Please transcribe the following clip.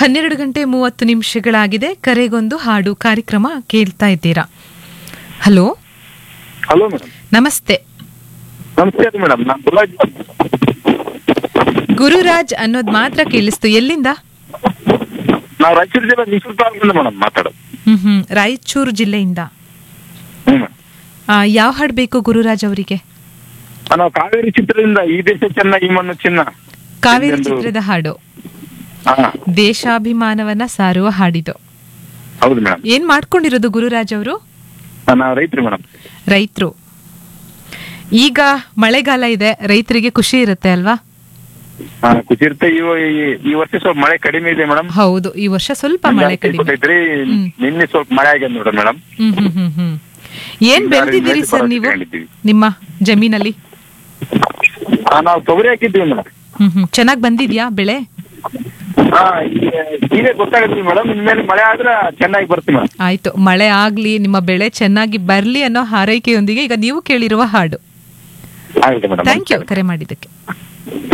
ಹನ್ನೆರಡು ಗಂಟೆ ಮೂವತ್ತು ನಿಮಿಷಗಳಾಗಿದೆ ಕರೆಗೊಂದು ಹಾಡು ಕಾರ್ಯಕ್ರಮ ಕೇಳ್ತಾ ಇದ್ದೀರಾ ಹಲೋ ಹಲೋ ಮೇಡಮ್ ನಮಸ್ತೆ ನಮಸ್ಕಾರ ಮೇಡಮ್ ನಾನು ಗುಲಾಜ್ ಗುರುರಾಜ್ ಅನ್ನೋದು ಮಾತ್ರ ಕೇಳಿಸ್ತು ಎಲ್ಲಿಂದ ನಾವು ರಾಯಚೂರು ಜಿಲ್ಲೆ ಮೈಸೂರು ತಾಲೂಕಿಂದ ಮೇಡಮ್ ಮಾತಾಡೋದು ಹ್ಮ್ ಹ್ಮ್ ರಾಯಚೂರು ಜಿಲ್ಲೆಯಿಂದ ಹ್ಞೂ ಮೇಡಮ್ ಆ, ಯಾವ ಹಾಡು ಬೇಕು ಗುರುರಾಜ್ ಅವರಿಗೆ ನಾವು ಕಾವೇರಿ ಚಿತ್ರದಿಂದ ಈ ದೇಶ ಚೆನ್ನ ಈ ಮಣ್ಣು ಚಿನ್ನ ಕಾವೇರಿ ಇದೊಂದು- ಚಿತ್ರದ ಹಾಡು ಹಾ ದೇಶಾಭಿಮಾನವನ್ನ ಸಾರುವ ಹಾಡಿದು ಹೌದು ಮೇಡಮ್ ಏನ್ ಮಾಡ್ಕೊಂಡಿರೋದು ಗುರುರಾಜ್ ಅವರು ನಾವು ರೈತರು ಮೇಡಮ್ ರೈತರು ಈಗ ಮಳೆಗಾಲ ಇದೆ ರೈತರಿಗೆ ಖುಷಿ ಇರುತ್ತೆ ಅಲ್ವಾ ಹಾ ಕುಚಿರ್ತೆ ಈ ಈ- ಈ ವರ್ಷ ಸ್ವಲ್ಪ ಮಳೆ ಕಡಿಮೆ ಇದೆ ಮೇಡಮ್ ಹೌದು ಈ ವರ್ಷ ಸ್ವಲ್ಪ ಮಳೆ ಕಡಿಮೆ ಕೊಟ್ಟೈತ್ರಿ ಹ್ಮ್. ನಿನ್ನೆ ಸ್ವಲ್ಪ ಮಳೆ ಆಗ್ಯದ ನೋಡ್ರಿ ಮೇಡಮ್ ಹ್ಮ್ ಹ್ಮ್ ಹ್ಮ್ ಹ್ಮ್ ಏನ್ ಹಿಂಗಾರು ಬೆಳೆದಿದ್ದೀರಿ ಹಿಂಗಾರು ಸರ್ ಬರೋಕೆ ನೀವು ತಗೊಂಡಿದ್ದೀವಿ. ನಿಮ್ಮ ಜಮೀನಲ್ಲಿ ನಾವು ತೊಗರಿ ಹಾಕಿದ್ದೀವಿ ಮೇಡಮ್ ಹ್ಮ್ ಹ್ಮ್ ಚೆನ್ನಾಗ್ ಬಂದಿದ್ಯಾ ಬೆಳೆ ಹಾ ಈಗ ಗೊತ್ತಾಗತ್ರಿ ಮೇಡಮ್ ಇನ್ಮೇಲೆ ಮಳೆ ಆದ್ರೆ ಚೆನ್ನಾಗಿ ಬರ್ತೀವಿ ಮೇಡಮ್ ಆಯ್ತು ಮಳೆ ಆಗ್ಲಿ ನಿಮ್ಮ ಬೆಳೆ ಚೆನ್ನಾಗಿ ಬರ್ಲಿ ಅನ್ನೋ ಹಾರೈಕೆಯೊಂದಿಗೆ ಈಗ ನೀವು ಕೇಳಿರುವ ಹಾಡು ಆಗುತ್ತೆ ಮೇಡಮ್ ಥ್ಯಾಂಕ್ ಯು ಕರೆ ಮಾಡಿದ್ದಕ್ಕೆ